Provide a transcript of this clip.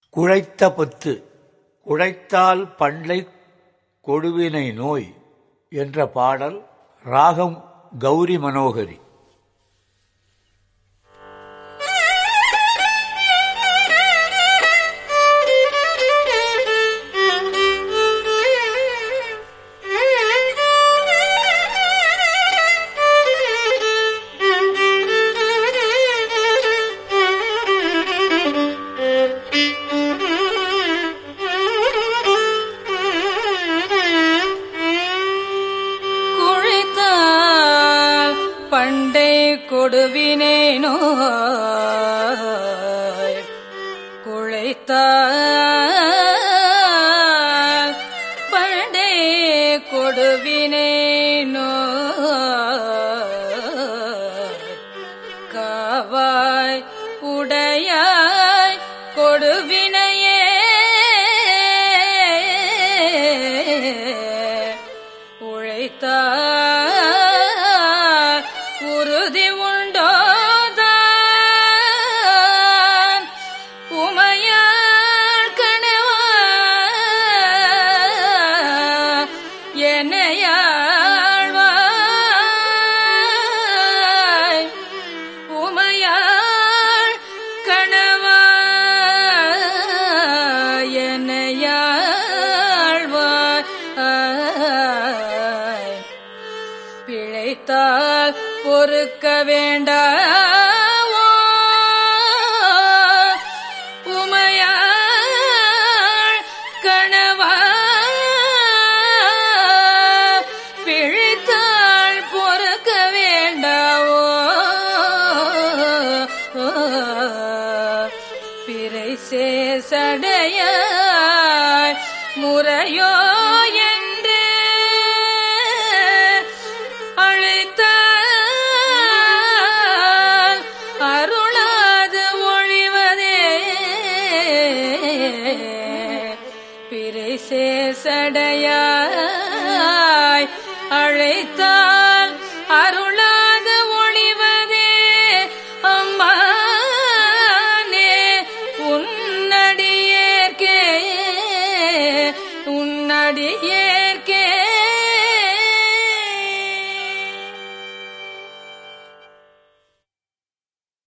குழைத்த பொத்து குழைத்தால் பண்டை கொடுவினை நோய் என்ற பாடல் ராகம் கௌரி மனோகரி குழைத்தால் பண்டை கொடுவினை நோய் குழைத்தால் பண்டை கொடுவினை நோய் காவாய் உடையாய் கொடுவினையே உழைத்தார் உறுதி உண்டோதான் உமையாள் கணவா என்னையாழ்வாய் உமையாள் கணவா என்னையாழ்வாய் பிழைத்தால் பொறுக்க வேண்டாவோ உமையாள் கணவா பிழைத்தால் பொறுக்க வேண்டாவோ பிறை சேசடையாய் முறையோ என்று அழைத்தால் அருளாது ஒழிவதே பிறை சேசடையாய் அழைத்தால்